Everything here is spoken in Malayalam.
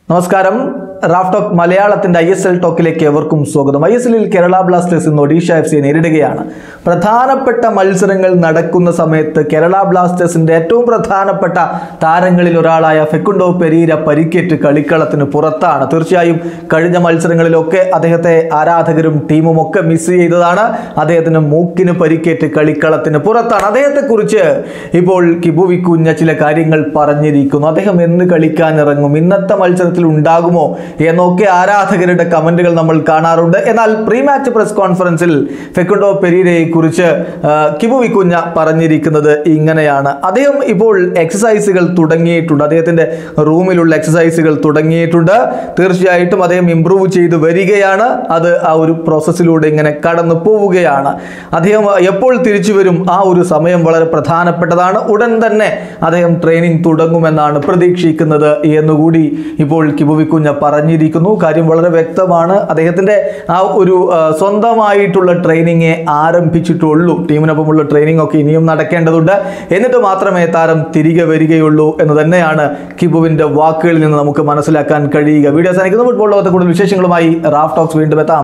നമസ്കാരം റാഫ് ടോക്ക് മലയാളത്തിന്റെ ഐ എസ് എൽ ടോക്കിലേക്ക് എവർക്കും സ്വാഗതം ഐ എസ് എല്ലിൽ കേരള ബ്ലാസ്റ്റേഴ്സ് ഇന്ന് ഒഡീഷ എഫ് സിയെ നേരിടുകയാണ് പ്രധാനപ്പെട്ട മത്സരങ്ങൾ നടക്കുന്ന സമയത്ത് കേരള ബ്ലാസ്റ്റേഴ്സിന്റെ ഏറ്റവും പ്രധാനപ്പെട്ട താരങ്ങളിൽ ഒരാളായ ഫെക്കുണ്ടോ പെരീര പരിക്കേറ്റ് കളിക്കളത്തിന് പുറത്താണ് തീർച്ചയായും കഴിഞ്ഞ മത്സരങ്ങളിലൊക്കെ അദ്ദേഹത്തെ ആരാധകരും ടീമും ഒക്കെ മിസ് ചെയ്തതാണ് അദ്ദേഹത്തിന് മൂക്കിന് പരിക്കേറ്റ് കളിക്കളത്തിന് പുറത്താണ് അദ്ദേഹത്തെക്കുറിച്ച് ഇപ്പോൾ കിബു വിക്കുഞ്ഞ ചില കാര്യങ്ങൾ പറഞ്ഞിരിക്കുന്നു അദ്ദേഹം എന്ന് കളിക്കാൻ ഇറങ്ങും ഇന്നത്തെ മത്സരത്തിൽ ഉണ്ടാകുമോ എന്നൊക്കെ ആരാധകരുടെ കമന്റുകൾ നമ്മൾ കാണാറുണ്ട് എന്നാൽ പ്രീ മാച്ച് പ്രസ് കോൺഫറൻസിൽ ഫെക്കുണ്ടോ പെരീരയെ കുറിച്ച് കിബു വിക്കുഞ്ഞ പറഞ്ഞിരിക്കുന്നത് ഇങ്ങനെയാണ് അദ്ദേഹം ഇപ്പോൾ എക്സസൈസുകൾ തുടങ്ങിയിട്ടുണ്ട് അദ്ദേഹത്തിന്റെ റൂമിലുള്ള എക്സസൈസുകൾ തുടങ്ങിയിട്ടുണ്ട് തീർച്ചയായിട്ടും അദ്ദേഹം ഇംപ്രൂവ് ചെയ്ത് വരികയാണ് അത് ആ ഒരു പ്രോസസ്സിലൂടെ ഇങ്ങനെ കടന്നു പോവുകയാണ് അദ്ദേഹം എപ്പോൾ തിരിച്ചു വരും ആ ഒരു സമയം വളരെ പ്രധാനപ്പെട്ടതാണ് ഉടൻ തന്നെ അദ്ദേഹം ട്രെയിനിങ് തുടങ്ങുമെന്നാണ് പ്രതീക്ഷിക്കുന്നത് എന്നുകൂടി ഇപ്പോൾ കിബുവിക്കുഞ്ഞ പറഞ്ഞിരിക്കുന്നു കാര്യം വളരെ വ്യക്തമാണ് അദ്ദേഹത്തിന്റെ ആ ഒരു ആ, സ്വന്തമായിട്ടുള്ള ട്രെയിനിങ്ങെ ആരംഭിച്ചിട്ടുള്ളൂ ടീമിനൊപ്പമുള്ള ട്രെയിനിങ് ഒക്കെ ഇനിയും നടക്കേണ്ടതുണ്ട് എന്നിട്ട് മാത്രമേ താരം തിരികെ വരികയുള്ളൂ എന്ന് തന്നെയാണ് കിബുവിന്റെ വാക്കുകളിൽ നിന്ന് നമുക്ക് മനസ്സിലാക്കാൻ കഴിയുക വീഡിയോ സാധിക്കുന്ന ഫുട്ബോൾ ലോകത്തെ കൂടുതൽ വിശേഷങ്ങളുമായി റാഫ് ടോക്സ് വീണ്ടും എത്താം